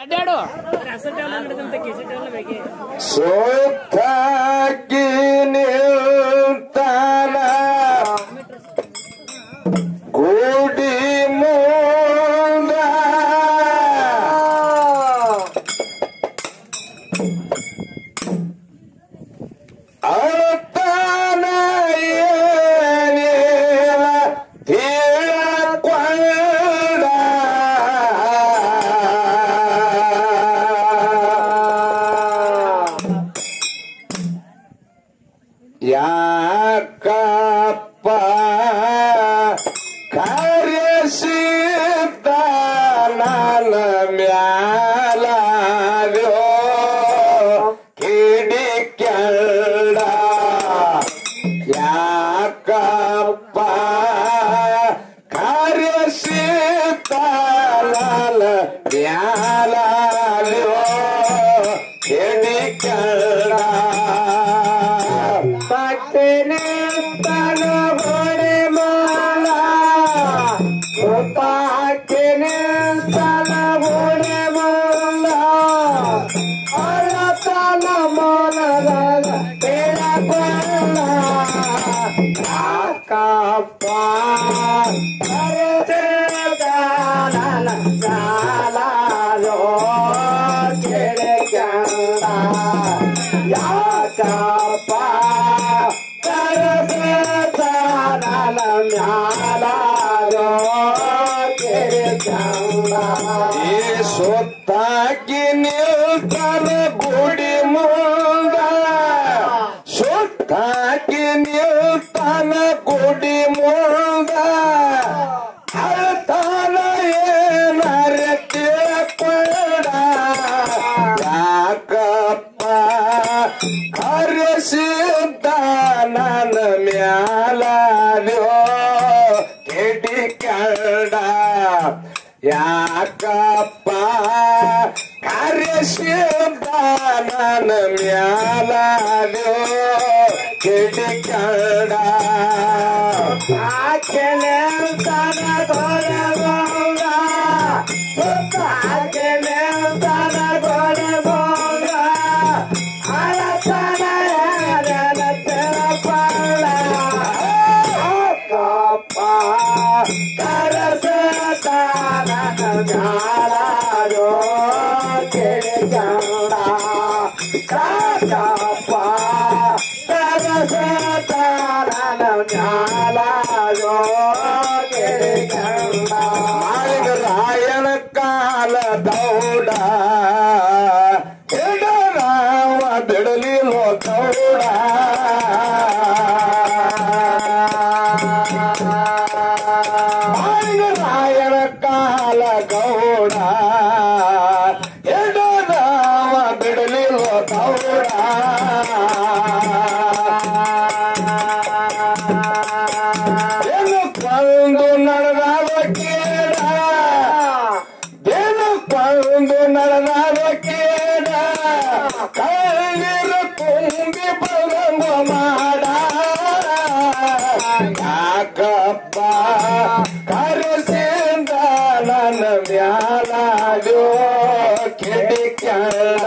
ಅಡ್ಡಾಡು ಸೋತಾಗಿ ನಿಲ್ತಾನ ಗುಡಿ ಮುಂದ ಅಳ್ತಾನ ಏನೇನ ತಿಳಕೊಂಡ ಯಾಕಪ್ಪ ಕರೆಸಿದ್ದ ನನ್ನ ಮ್ಯಾಲೋ ಕಿಡಿ ಕೆಳ ಯಾಕಪ್ಪ ಕರೆಸಿದ್ದ ನನ್ನ ಮ್ಯಾಲೋ ಕಿಡಿ ಕೆಳ ಪಟ್ಟನೆ ತನ ಹೊಡೆ ಮಾಲ ಪಾಟನೆ ತನ ಹೊಡೆ ಮಾಲ ಅಳ ತನ ಮಾಲದ ಕೇಳಕೊಳ್ಳ ಯಾಕಪ್ಪ ಕಾಲ ಕಾಲೋ ಕೆರೆ ಕಂಡ ಯಾಕಪ್ಪ ಕರಸಾಲ ಮ್ಯಾಲಾರೋ ಕೆರೆ ಕಂಡ ಈ ಸೊತ್ತಾಗಿ ನಿಲ್ತಾನ ಗುಡಿ ಮುಂದ ಸೊತ್ತಾಗಿ ನಿಲ್ತಾನ ಗುಡಿ ಮುಂದ ಅಳ್ತಾನ ಏನಾರ ತಿಳ್ಕೊಂಡ ಯಾಕಪ್ಪ ಹರಿಸಿದ್ದ ನನ್ನ ಮ್ಯಾಲೋ ಕೆಡಿ ಕಂಡ ಯಾಕಪ್ಪ ಕರೆಸಿದ್ದ ನನ್ನ ಮ್ಯಾಲೋ ಕೆಡಿ ಕಂಡ ಆಕೆಲೆ ತನ ಕೊರಗೊಂಗ ಆಕೆಲೆ ತನ ಕೊರಗೊಂಗ ಅಳತನ ಯಾರನ ತೆರಪಳ ಕಪ್ಪ ಕರಸತಾನ ಜಾಲಾರೋ ಕೆಳಗಂಡ ಕಾಕಪ್ಪ ಕರಸತಾನ ಜಾಲಾರೋ ಕೆಳಗಂಡ ರಾಯನ ಕಾಲ ದೌಡ ಎಡರಾವ ಬಿಡಲಿಲ್ಲೋ ದೌಡ ರಾಯನ ಕಾಲ ಗೌಡ ಎಡರಾವ ಬಿಡಲಿಲ್ಲೋ ದೌಡ ಏನು ಕೊಂದು ನಡೆದಾವ ಕೇಳ ಏನು ಕೊಂದು ನಡೆದಾವ ಕೇಳ ಕಣ್ಣೀರು ತುಂಬಿ ಬರಂಗ ಮಾಡ ಯಾಕಪ್ಪ ಕರೆಸಿಂದ ನನ್ನ ಮ್ಯಾಲಾಜೋ ಕಿಡಿ ಕೆಳ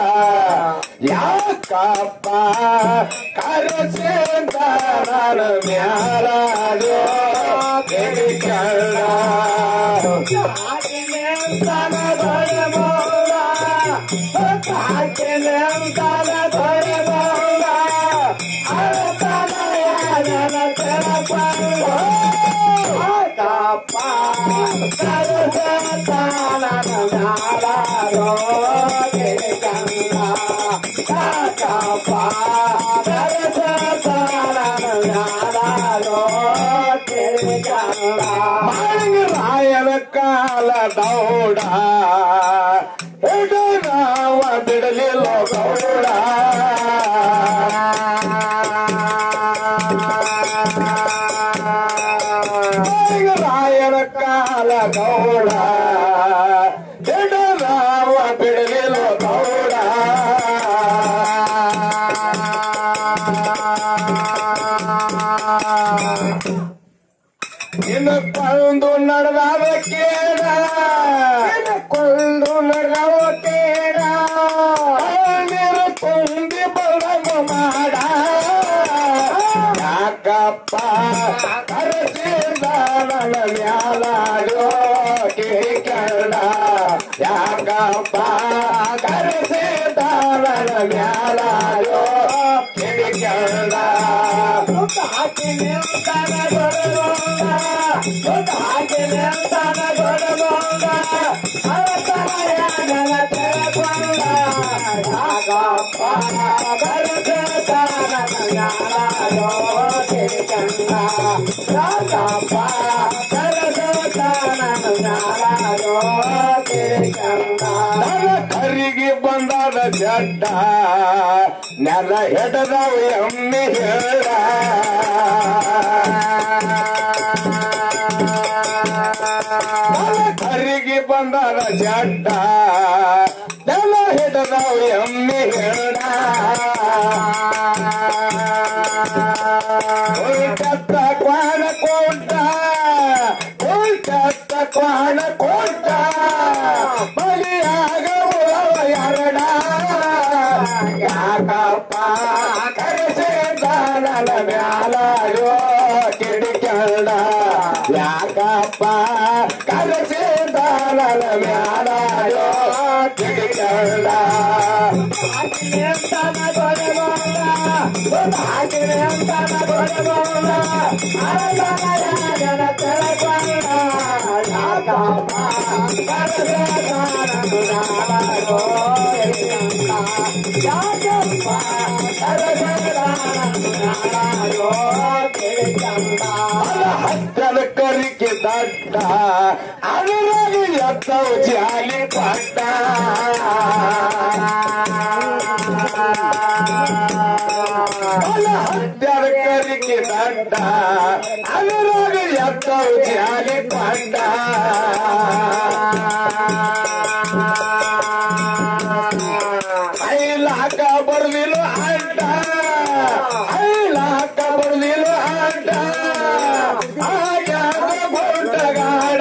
ಯಾಕಪ್ಪ ಕರೆಸಿಂದ ನನ್ನ ಮ್ಯಾಲಾಜೋ ಕಿಡಿ ಕೆಳ ರಾಯನ ಕಾಲ ದೌಡ ಎಡರಾವ ಬಿಡಲಿಲ್ಲ ಗೌಡ ರಾಯನ ಕಾಲ ಗೌಡ ಎಡರಾವ ಬಿಡಲಿಲ್ಲ ಗೌಡ ಇನ್ನು ಕೊಂದು ನಡೆದಾವ ಕೇಳ ಕೊಂದು ನಡೆದಾವ ಕೇಳ ಯಾಕಪ್ಪ ಕರೆಸಿದಾನ ಮ್ಯಾಲಾಯೋ ಕಿಡಿಕೊಂಡ ಹಾಕಿ ನಿಲ್ತಾನ ದೊಡ್ಡಗೊಂಡ ಹಾಕಿ ನಿಲ್ತಾನ ದೊಡ್ಡಗೊಂಡ ಅವತರಯಾಗನ ತೆರಕೊಂಡ ಯಾಕಪ್ಪ ಕರೆಸಿದಾನ ಮ್ಯಾಲಾಯೋ ಕಿಡಿಕೊಂಡ ಯಾಕಪ್ಪ ಕರೆಸಿದಾನ ಮ್ಯಾಲಾಯೋ ಕಿಡಿಕೊಂಡ ಕರಿಗೆ ಬಂದಾದ ಜಡ್ಡ ನೆಲ ಹೆಡದವು ಎಮ್ಮೆ ಹೇಳ ಕರಿಗೆ ಬಂದಾದ ಜಡ್ಡ ನೆಲ ಹೆಡದವು ಎಮ್ಮೆ ಹೇಳ ಉಲ್ಟತ್ತ ಕ್ವಾಣ ಕೋಟ ಉಲ್ಟತ್ತ ಕ್ವಾಣ ಕೋಟ ಬಲಿಯಾಗ ಉಳವ ಎರಡ ಯಾಕಪ್ಪ ಕರೆಸಿದಾನಲ ಮ್ಯಾಲಾಯೋ ಕಿಡಿಕೊಂಡ ಯಾಕಪ್ಪ ಕರೆಸಿದಾನಲ ಮ್ಯಾಲಾಯೋ ಕಿಡಿಕೊಂಡ ಹಾಕಿನಿ ಅಂತಾನ ದೊಡ್ಡಗೊಂಡ ಹಾಕಿನಿ ಅಂತಾನ ದೊಡ್ಡಗೊಂಡ ಅರಸನ ತೆಳಗೊಂಡ ಯಾಕಪ್ಪ ಹತ್ತದ ಕರಿಕೆ ದಡ್ಡ ಅದರಾಗ ಎತ್ತವು ಜಾಲಿ ಪಟ್ಟ ಹತ್ತದ ಕರಿಕೆ ದಡ್ಡ ಅದರಾಗ ಎತ್ತವು ಜಾಲಿ ಪಟ್ಟ ಐಲಾಕ ಬರ್ಲಿಲ್ಲ ಅಡ್ಡ ಐಲಾಕ ಬರ್ಲಿಲ್ಲ ಅಡ್ಡ ಆಯಾಗ ಬೋಟಗಾಡ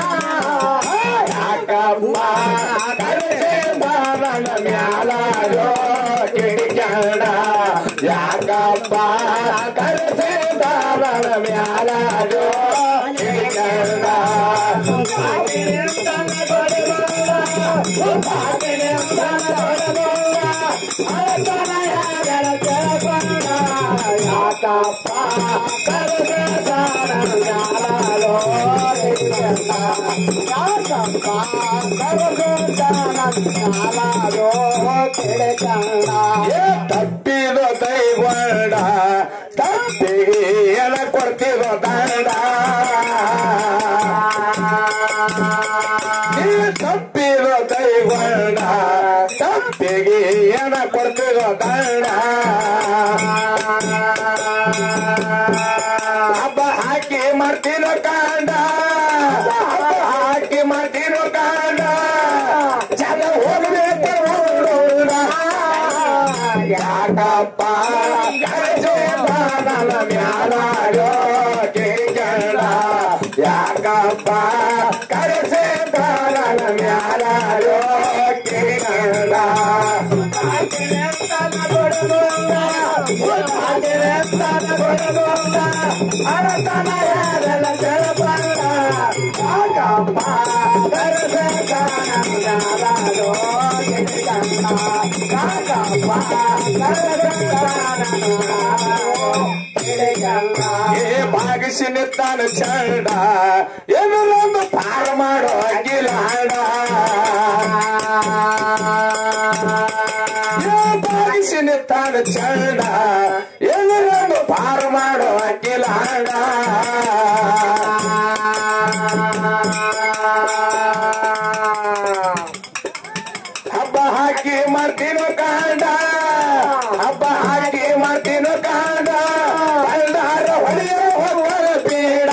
ಯಾಕಪ್ಪ ಕರೆಸೆ ಬಾರನ ಮ್ಯಾಲಾಯೋ ಕಿಡಿಕಾಡ ಯಾಕಪ್ಪ ಕರೆಸೆ ಬಾರನ ಮ್ಯಾಲಾಯೋ ಕಿಡಿಕಾಡ ಯಾಕಪ್ಪ ತಪ್ಪಿದೋ ಕೈಗೊಂಡ ತಪ್ಪಿ ಎಲ ಕೊಡ್ತಿದೋ ದಂಡ ನೀ ತಪ್ಪಿದೋ ಕೈಗೊಂಡ ತಪ್ಪಿಗೆ ಎನ ಕೊಡ್ತಿದೋ ದಂಡ ಹಬ್ಬ ಹಾಕಿ ಮಾಡ್ತೀನೋ ಕಾಂಡ ಹಬ್ಬ ಹಾಕಿ ಮಾಡ್ತೀನೋ ಕಾಂಡ ಜನ ಹೋಗ್ಬೇಕು ನೋಡೋಣ ಯಾಕಪ್ಪ ಕರೆಸೆ ಬಾನಲ ಮ್ಯಾಲಾಯೋ ಕಿರಿಕಂಡ ಯಾಕಪ್ಪ ಕರೆಸೆ ಬಾನಲ ಮ್ಯಾಲಾಯೋ ಕಿರಿಕಂಡ ಅರಸನ ಯಾರಲ್ಲ ಜಲಪಂಡ ಯಾಕಪ್ಪ ಕರೆಸೆ ಬಾನಲ ಏ ಭಾಗಿಸಿ ನಿತ್ತಾನ ಚಂಡ ಎದುರೊಂದು ಪಾರ ಮಾಡೋ ಅಗಿಲಾಡ ಏ ಭಾಗಿಸಿ ನಿತ್ತಾನ ಚಂಡ ಎದುರೊಂದು ಪಾರ ಮಾಡೋ ಅಗಿಲಾಡ ಹಬ್ಬ ಹಾಕಿ ಮಾಡ್ತೀನೋ ಕಾಂಡ ಹಬ್ಬ ಹಾಕಿ ಮಾಡ್ತೀನೋ ಕಾಂಡ ಬಂದಾರ ಹೊಡೆಯ ಹೋಗರ ಬೇಡ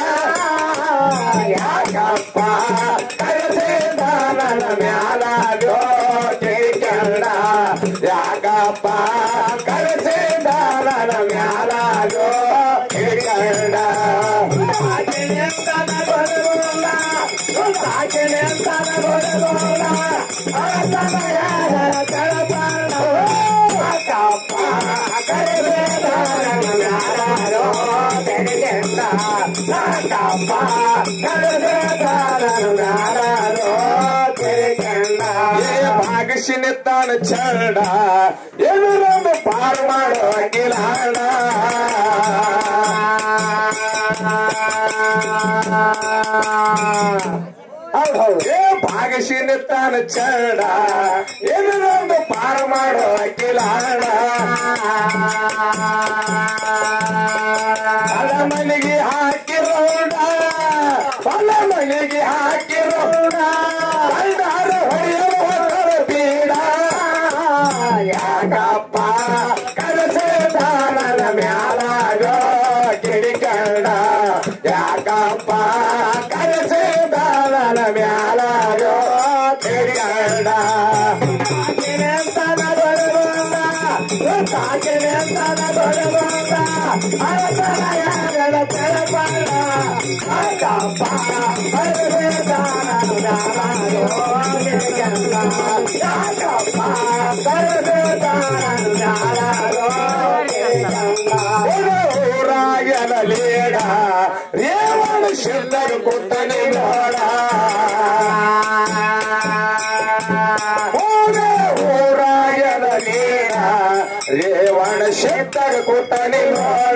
ಯಾಕಪ್ಪ ಕರೆಸೆ ದಾನನ ಮ್ಯಾಲಾಡೋ ಕಿರಿಕಂಡ ಯಾಕಪ್ಪ ಕರೆಸೆ ದಾನನ ಮ್ಯಾಲಾಡೋ ಕಿರಿಕಂಡ ಹಾಕಿನಿ ಅಂತಾನ ಬರಗೋಲ್ಲ ಹಾಕಿನಿ ಅಂತಾನ ಬರಗೋಲ್ಲ ಅರಸನ ಯಾರ ಕೆಳಬಾರ ಯಾಕಪ್ಪ ಕರೆಸೆ ದಾನನ ಮ್ಯಾಲಾಡೋ ಕಿರಿಕಂಡ ಯಾಕಪ್ಪ ಕರೆಸೆ ದಾನನ ಮ್ಯಾಲಾಡೋ ಕಿರಿಕಂಡ ಏ ಭಾಗಸಿ ನಿತ್ತಾನ ಚರಣ ಎದುರೊಂದು ಪಾರು ಮಾಡೋ ಗಿಲಾಣ ಹೌದು ಹೌದು ಏ ಭಾಗಸಿ ನಿತ್ತಾನ ಚರಣ ಎದುರೊಂದು ಪಾರು ಮಾಡೋ ಗಿಲಾಣ ಬಲ ಮನೆಗೆ ಹಾಕಿರೋಣ ಬಲ ಮನೆಗೆ ಹಾಕಿರೋಣ ಕಂಡಾರ ಹೊಡೆಯುವ ಹೊರರ ಬೀಡ ಯಾಕಪ್ಪ ಕನಸೇದಾನನ ಮ್ಯಾಲಾಗೋ ಕಿಡಿಕಂಡ ಯಾಕಪ್ಪ ಕನಸೇದಾನನ ಮ್ಯಾಲಾಗೋ ಕಿಡಿಕಂಡ ತಾಕಿನೆ ಅಂತನ ದೊಡಬಂದ ತಾಕಿನೆ ಅಂತನ ದೊಡಬಂದ ಅರಸನ ಯಾಗದ ತೆಳಬಂದ ಯಾಕಪ್ಪ ಕನಸೇದಾನನ ಮ್ಯಾಲಾಗೋ ಕಿಡಿಕಂಡ ಯಾಕಪ್ಪ ಕನಸೇದಾನನ ಮ್ಯಾಲಾಗೋ ಊರಾಯನ ಲೇಡ ರೇವಣ ಶಿಲ್ಲರು ಕುತ್ತನೆ ನೋಡ ಹೋಗ ಊರಾಯನ ಲೇಡ ರೇವಣ ಶಿಲ್ಲರ ಕುತ್ತನೆ ನೋಡ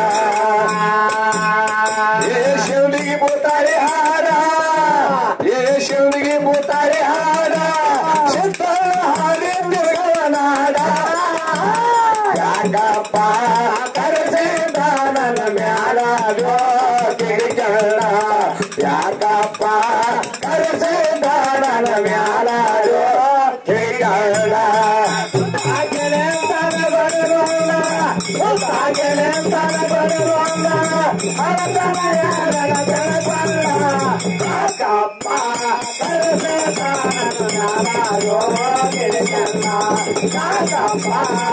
ಏ ಶಿವನಿಗೆ ಬೂತಾರಿ ಹಾಡ ಏ ಶಿವನಿಗೆ ಬೂತಾರಿ ಹಾಡ ಸಿದ್ಧರ ಹಾಡಿ ತಿರುಗವ ನಾಡ ಯಾಕಪ್ಪ ಕರೆಸಿದಾನನ ಮ್ಯಾಲಾಗೋ ಕಿಡಿಕಣ್ಣ ಯಾಕಪ್ಪ ಕರೆಸಿದಾನನ ಮ್ಯಾಲಾಗೋ ಕಿಡಿಕಣ್ಣ ಸಾಗೆನೆ ತನ ಬಡರೋಣ ಸಾಗೆನೆ ತನ ಬಡರೋಣ ಅರಸನ ಯಾರನ ಬೆಳಸಲ್ಲ ಯಾಕಪ್ಪ ಕರೆಸಿದಾನನ ಮ್ಯಾಲಾಗೋ ಕಿಡಿಕಣ್ಣ ಯಾಕಪ್ಪ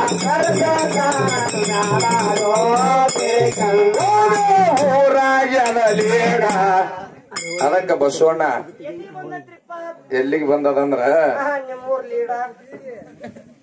ಊರಾಯನಲೇಡ ಅದಕ್ಕ ಬಸವಣ್ಣ ಎಲ್ಲಿಗೆ ಬಂದದಂದ್ರ ನಿಮ್ಮೂರ್ ಲೀಡರ್